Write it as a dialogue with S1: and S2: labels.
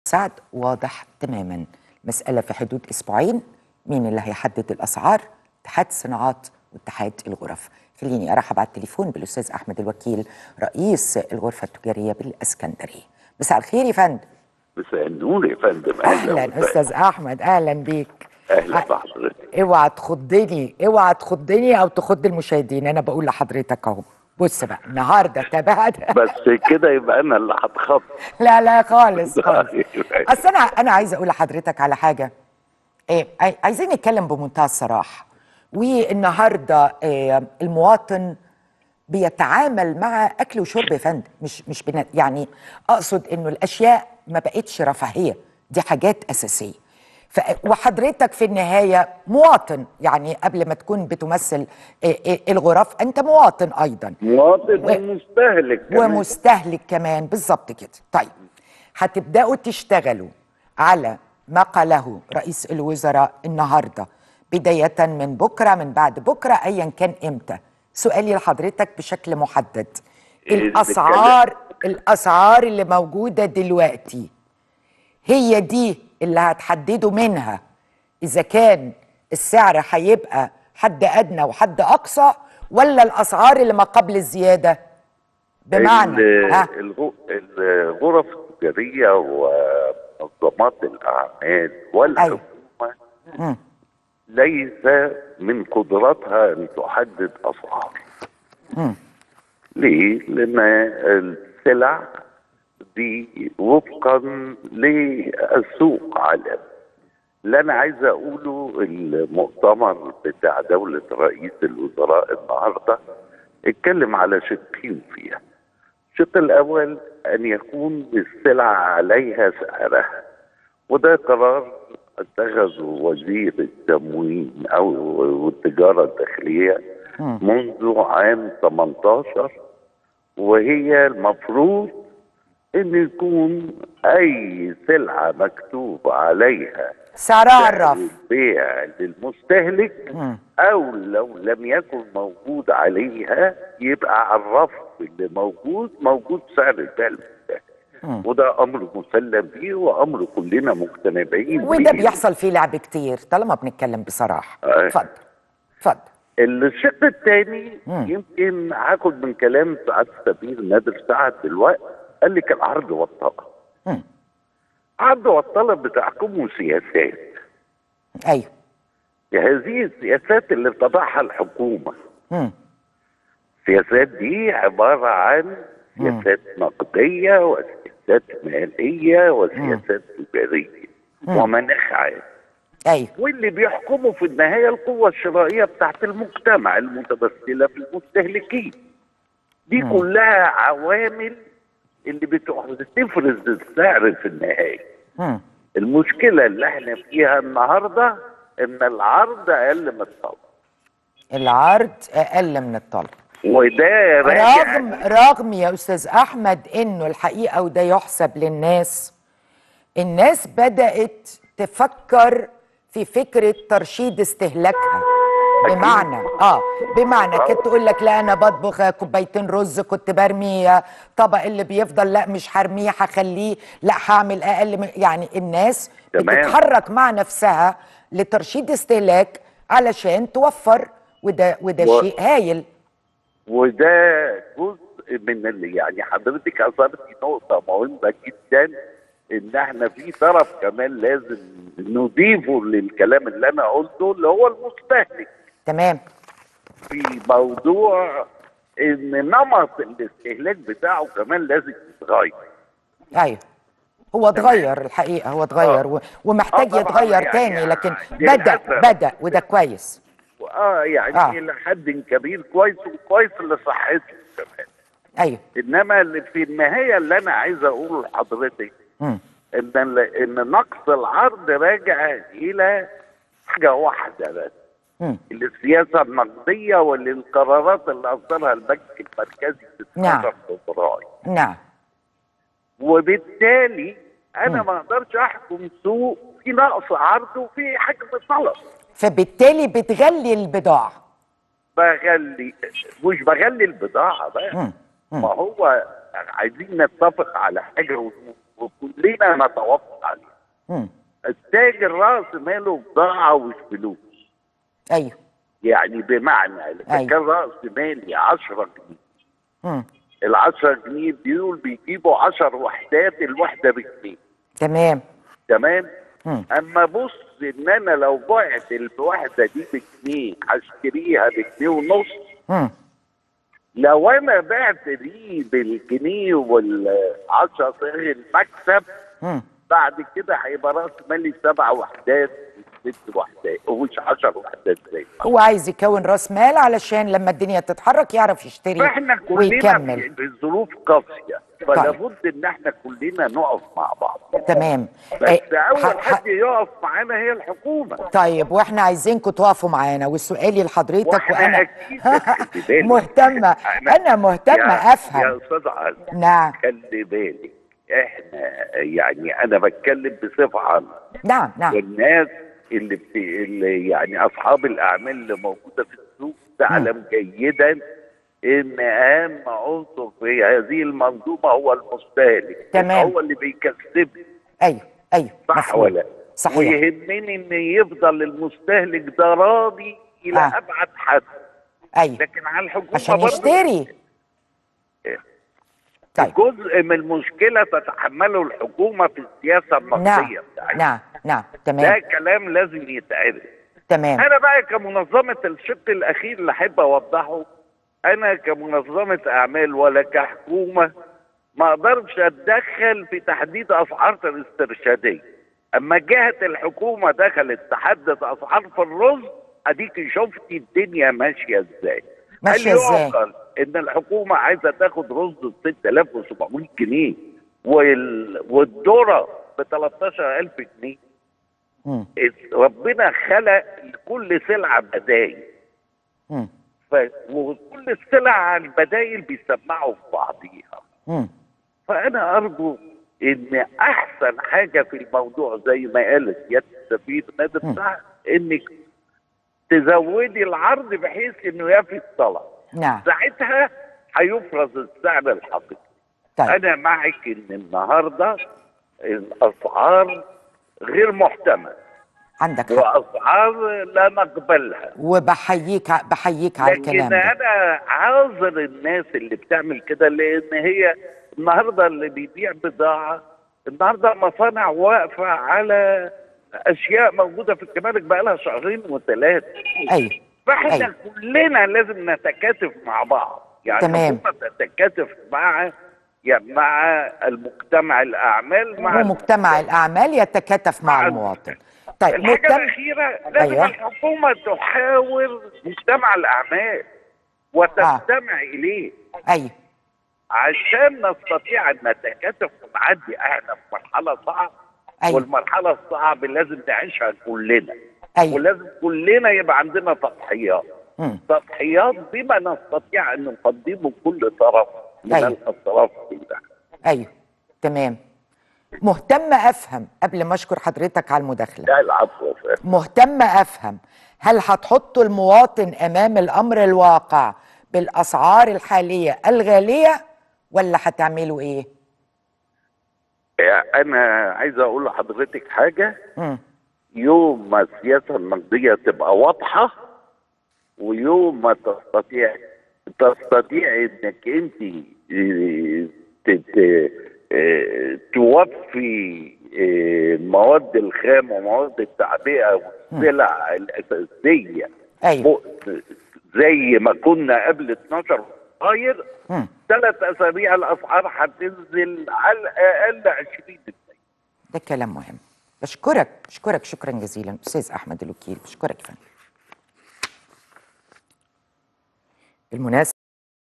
S1: سعد واضح تماما مسألة في حدود أسبوعين مين اللي هيحدد الأسعار اتحاد الصناعات واتحاد الغرف خليني أرحب على التليفون بالأستاذ أحمد الوكيل رئيس الغرفة التجارية بالإسكندرية مساء الخير يا فندم
S2: مساء النور يا فندم
S1: أهلا
S2: وسهلا.
S1: أستاذ أحمد أهلا بيك
S2: اهلا
S1: ع-
S2: بحضرتك
S1: اوعى تخضني اوعى تخضني او تخض المشاهدين انا بقول لحضرتك اهو بص بقى النهارده تابعت
S2: بس كده يبقى انا اللي هتخط
S1: لا لا خالص خالص
S2: طيب.
S1: اصل انا انا عايزه اقول لحضرتك على حاجه إيه عاي- عايزين نتكلم بمنتهى الصراحه والنهارده إيه المواطن بيتعامل مع اكل وشرب يا فندم مش مش بنا يعني اقصد انه الاشياء ما بقتش رفاهيه دي حاجات اساسيه ف وحضرتك في النهايه مواطن يعني قبل ما تكون بتمثل إيه إيه الغرف انت مواطن ايضا
S2: مواطن
S1: و-
S2: ومستهلك كمان.
S1: ومستهلك كمان بالظبط كده طيب هتبداوا تشتغلوا على ما قاله رئيس الوزراء النهارده بدايه من بكره من بعد بكره ايا كان امتى سؤالي لحضرتك بشكل محدد
S2: إيه اللي
S1: الاسعار الاسعار اللي موجوده دلوقتي هي دي اللي هتحددوا منها اذا كان السعر هيبقى حد ادنى وحد اقصى ولا الاسعار اللي ما قبل الزياده بمعنى
S2: ال-
S1: ها
S2: الغ- الغرف التجاريه ومنظمات الاعمال والحكومه
S1: مم.
S2: ليس من قدراتها ان تحدد اسعار
S1: مم.
S2: ليه؟ لان السلع دي وفقا للسوق عالمي اللي انا عايز اقوله المؤتمر بتاع دوله رئيس الوزراء النهارده اتكلم على شقين فيها الشق الاول ان يكون السلع عليها سعرها وده قرار اتخذه وزير التموين او التجاره الداخليه منذ عام 18 وهي المفروض ان يكون اي سلعه مكتوب عليها
S1: سعرها على
S2: سعر
S1: الرف
S2: البيع للمستهلك
S1: مم.
S2: او لو لم يكن موجود عليها يبقى على الرف اللي موجود موجود سعر البيع للمستهلك
S1: مم.
S2: وده امر مسلم به وامر كلنا مقتنعين
S1: وده
S2: بيه.
S1: بيحصل فيه لعب كتير طالما بنتكلم بصراحه
S2: أي.
S1: اتفضل اتفضل
S2: الشق الثاني
S1: مم.
S2: يمكن هاخد من كلام سعاده السفير نادر سعد دلوقتي قال لك العرض والطلب
S1: مم.
S2: العرض والطلب بتحكمه سياسات
S1: ايوه
S2: هذه السياسات اللي بتضعها الحكومه
S1: مم.
S2: السياسات دي عباره عن سياسات نقديه وسياسات ماليه وسياسات تجاريه ومناخ عام
S1: ايوه
S2: واللي بيحكموا في النهايه القوه الشرائيه بتاعت المجتمع المتمثله في المستهلكين دي كلها عوامل اللي بتح- بتفرز السعر في النهايه
S1: مم.
S2: المشكله اللي احنا فيها النهارده ان العرض اقل من الطلب
S1: العرض اقل من الطلب
S2: وده راجع
S1: رغم رغم يا استاذ احمد انه الحقيقه وده يحسب للناس الناس بدات تفكر في فكره ترشيد استهلاكها بمعنى اه بمعنى كنت تقول لك لا انا بطبخ كوبايتين رز كنت برمي طبق اللي بيفضل لا مش هرميه هخليه لا هعمل اقل من يعني الناس
S2: تمام.
S1: بتتحرك مع نفسها لترشيد استهلاك علشان توفر وده وده
S2: و-
S1: شيء هايل
S2: وده جزء من اللي يعني حضرتك اثرتي نقطه مهمه جدا ان احنا في طرف كمان لازم نضيفه للكلام اللي انا قلته اللي هو المستهلك
S1: تمام
S2: في موضوع ان نمط الاستهلاك بتاعه كمان لازم يتغير
S1: ايوه هو اتغير الحقيقه هو اتغير و... ومحتاج
S2: آه طبعاً
S1: يتغير
S2: يعني
S1: تاني لكن
S2: للأسف.
S1: بدا بدا وده كويس
S2: اه يعني
S1: آه.
S2: الى حد كبير كويس وكويس لصحته كمان
S1: ايوه
S2: انما اللي في النهايه اللي انا عايز اقوله لحضرتك
S1: مم.
S2: ان ال- ان نقص العرض راجع الى حاجه واحده بس
S1: مم.
S2: السياسه النقديه والقرارات اللي اصدرها البنك المركزي في
S1: نعم.
S2: 12 فبراير
S1: نعم
S2: وبالتالي انا ما اقدرش احكم سوق في نقص عرض وفي حجم طلب
S1: فبالتالي بتغلي البضاعه
S2: بغلي مش بغلي البضاعه بقى
S1: مم. مم.
S2: ما هو عايزين نتفق على حاجه وكلنا نتوافق عليها
S1: مم.
S2: التاجر راس ماله بضاعه ومش فلوس
S1: ايوه
S2: يعني بمعنى اذا
S1: أيوة.
S2: كان راس مالي 10 جنيه
S1: مم.
S2: ال 10 جنيه دول بيجيبوا 10 وحدات الوحده بجنيه
S1: تمام
S2: تمام
S1: مم.
S2: اما بص ان انا لو بعت الوحده دي بجنيه هشتريها بجنيه ونص
S1: مم.
S2: لو انا بعت دي بالجنيه والعشرة صاغ المكسب
S1: مم.
S2: بعد كده هيبقى راس مالي سبع وحدات ست وحدات ومش 10 وحدات زي
S1: هو عايز يكون راس مال علشان لما الدنيا تتحرك يعرف يشتري
S2: فاحنا كلنا
S1: ويكمل
S2: في في ظروف قاسيه فلا بد ان احنا كلنا نقف مع بعض
S1: تمام
S2: بس
S1: إيه،
S2: اول
S1: ح- ح-
S2: حد يقف معانا هي الحكومه
S1: طيب واحنا عايزينكم تقفوا معانا وسؤالي لحضرتك
S2: واحنا
S1: وانا
S2: اكيد خلي بالك.
S1: مهتمه
S2: أنا-
S1: انا مهتمه
S2: يا- يا
S1: افهم
S2: استاذ علي
S1: نعم
S2: خلي بالك احنا يعني انا بتكلم بصفه عامه
S1: نعم نعم
S2: والناس اللي, بت... اللي يعني اصحاب الاعمال اللي موجوده في السوق تعلم جيدا ان اهم عنصر في هذه المنظومه هو المستهلك
S1: تمام.
S2: هو اللي بيكسبني
S1: ايوه ايوه
S2: صح
S1: مفهوم.
S2: ولا
S1: صحيح
S2: ويهمني ان يفضل المستهلك ده راضي الى
S1: آه.
S2: ابعد حد
S1: ايوه
S2: لكن على الحكومه
S1: عشان
S2: برضه
S1: يشتري طيب
S2: جزء من المشكله تتحمله الحكومه في السياسه
S1: نعم
S2: النقديه بتاعتها
S1: نعم نعم
S2: ده
S1: تمام
S2: كلام لازم يتعرف
S1: تمام
S2: انا بقى كمنظمه الشق الاخير اللي احب اوضحه انا كمنظمه اعمال ولا كحكومه ما اقدرش اتدخل في تحديد اسعار الاسترشاديه اما جهه الحكومه دخلت تحدد اسعار في الرز اديك شفتي الدنيا ماشيه ازاي
S1: ماشية
S2: هل
S1: إزاي؟
S2: يعقل ان الحكومه عايزه تاخد رز ب 6700 جنيه وال... والذره ب 13000 جنيه
S1: مم.
S2: ربنا خلق لكل سلعه بدايل
S1: مم.
S2: ف... وكل السلع البدايل بيسمعوا في بعضيها
S1: مم.
S2: فانا ارجو ان احسن حاجه في الموضوع زي ما قالت سياده السفير نادر
S1: مم.
S2: سعد انك تزودي العرض بحيث انه يفي الطلب
S1: نعم
S2: ساعتها هيفرض السعر الحقيقي
S1: طيب
S2: انا معك ان النهارده الاسعار غير محتمله
S1: عندك حق
S2: واسعار لا نقبلها
S1: وبحييك ع- بحييك على
S2: لكن
S1: الكلام ده
S2: انا عاذر الناس اللي بتعمل كده لان هي النهارده اللي بيبيع بضاعه النهارده مصانع واقفه على اشياء موجوده في الجمارك بقى لها شهرين وثلاثه
S1: ايوه
S2: فاحنا
S1: أيوة.
S2: كلنا لازم نتكاتف مع بعض يعني
S1: تمام.
S2: الحكومة تتكاتف مع يعني مع المجتمع الاعمال مع
S1: ومجتمع الاعمال يتكاتف مع
S2: مع
S1: المواطن طيب
S2: الحاجه
S1: مهتم
S2: الاخيره لازم
S1: أيوة.
S2: الحكومه تحاور مجتمع الاعمال وتستمع اليه
S1: ايوه
S2: عشان نستطيع ان نتكاتف ونعدي احنا في مرحله صعبه
S1: ايوه
S2: والمرحله الصعبه لازم نعيشها كلنا
S1: ايوه
S2: ولازم كلنا يبقى عندنا تضحيات
S1: مم.
S2: تضحيات بما نستطيع ان نقدمه كل طرف من
S1: أيوة.
S2: الاطراف كلها
S1: ايوه تمام مهتمة افهم قبل ما اشكر حضرتك على المداخلة
S2: لا العفو يا فندم.
S1: مهتمة افهم هل هتحطوا المواطن امام الامر الواقع بالاسعار الحالية الغالية ولا هتعملوا ايه؟
S2: انا عايز اقول لحضرتك حاجه
S1: مم.
S2: يوم ما السياسه النقديه تبقى واضحه ويوم ما تستطيع تستطيع انك انت اه، ت- ت- اه، توفي اه، المواد الخام ومواد التعبئه والسلع الاساسيه
S1: ايوه
S2: فوق- زي ما كنا قبل 12 فبراير
S1: مم.
S2: ثلاث اسابيع الاسعار هتنزل على الاقل 20
S1: ده كلام مهم بشكرك بشكرك شكرا جزيلا استاذ احمد الوكيل بشكرك يا فندم بالمناسبة